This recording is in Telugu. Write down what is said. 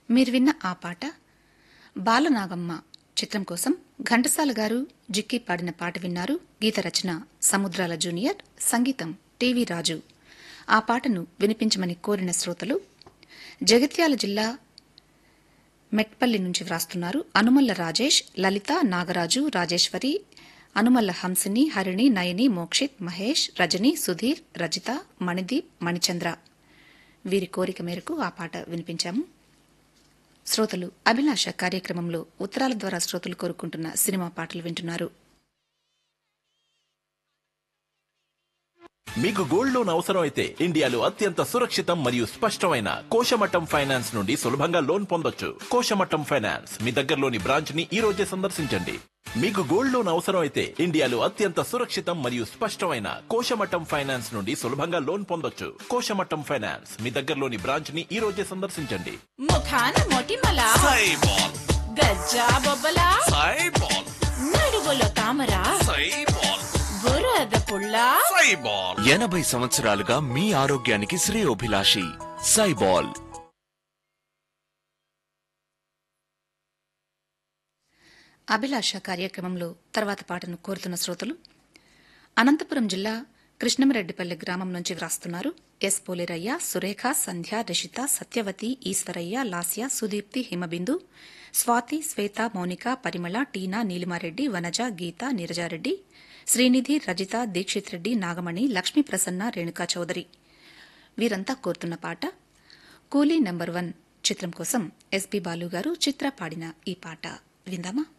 మీరు విన్న ఆ పాట బాలనాగమ్మ చిత్రం కోసం ఘంటసాల గారు జిక్కి పాడిన పాట విన్నారు గీత రచన సముద్రాల జూనియర్ సంగీతం టీవీ రాజు ఆ పాటను వినిపించమని కోరిన శ్రోతలు జగిత్యాల జిల్లా మెట్పల్లి నుంచి వ్రాస్తున్నారు అనుమల్ల రాజేష్ లలిత నాగరాజు రాజేశ్వరి అనుమల్ల హంసిని హరిణి నయని మోక్షిత్ మహేష్ రజని సుధీర్ రజిత మణిదీప్ మణిచంద్ర వీరి కోరిక మేరకు ఆ పాట వినిపించాము శ్రోతలు అభిలాష కార్యక్రమంలో ఉత్తరాల ద్వారా శ్రోతలు కోరుకుంటున్న సినిమా పాటలు వింటున్నారు మీకు గోల్డ్ లోన్ అవసరం అయితే ఇండియాలో అత్యంత సురక్షితం మరియు స్పష్టమైన కోశమట్టం ఫైనాన్స్ నుండి సులభంగా లోన్ పొందొచ్చు కోశమట్టం ఫైనాన్స్ మీ దగ్గరలోని బ్రాంచ్ ని ఈ రోజే సందర్శించండి మీకు గోల్డ్ లోన్ అవసరం అయితే ఇండియాలో అత్యంత సురక్షితం మరియు స్పష్టమైన కోశమట్టం ఫైనాన్స్ నుండి సులభంగా లోన్ పొందొచ్చు కోశమట్టం ఫైనాన్స్ మీ దగ్గరలోని బ్రాంచ్ ని ఈ రోజే సందర్శించండి ముఖాన మొటిమల సైబాల్ గజ్జా బొబ్బల సైబాల్ నడుగులో తామర సైబాల్ బురద పుల్ల సైబాల్ ఎనభై సంవత్సరాలుగా మీ ఆరోగ్యానికి శ్రేయోభిలాషి సైబాల్ అభిలాష కార్యక్రమంలో తర్వాత పాటను కోరుతున్న శ్రోతలు అనంతపురం జిల్లా కృష్ణమరెడ్డిపల్లి గ్రామం నుంచి వ్రాస్తున్నారు ఎస్ పోలేరయ్య సురేఖ సంధ్య రిషిత సత్యవతి ఈశ్వరయ్య లాస్య సుదీప్తి హిమబిందు స్వాతి శ్వేత మౌనిక పరిమళ టీనా నీలిమారెడ్డి వనజ గీత నీరజారెడ్డి శ్రీనిధి రజిత దీక్షిత్ రెడ్డి నాగమణి లక్ష్మీ ప్రసన్న రేణుకా చౌదరి వీరంతా కోరుతున్న పాట కూలీ నంబర్ వన్ చిత్రం కోసం ఎస్పి బాలు గారు చిత్ర పాడిన ఈ పాట విందామా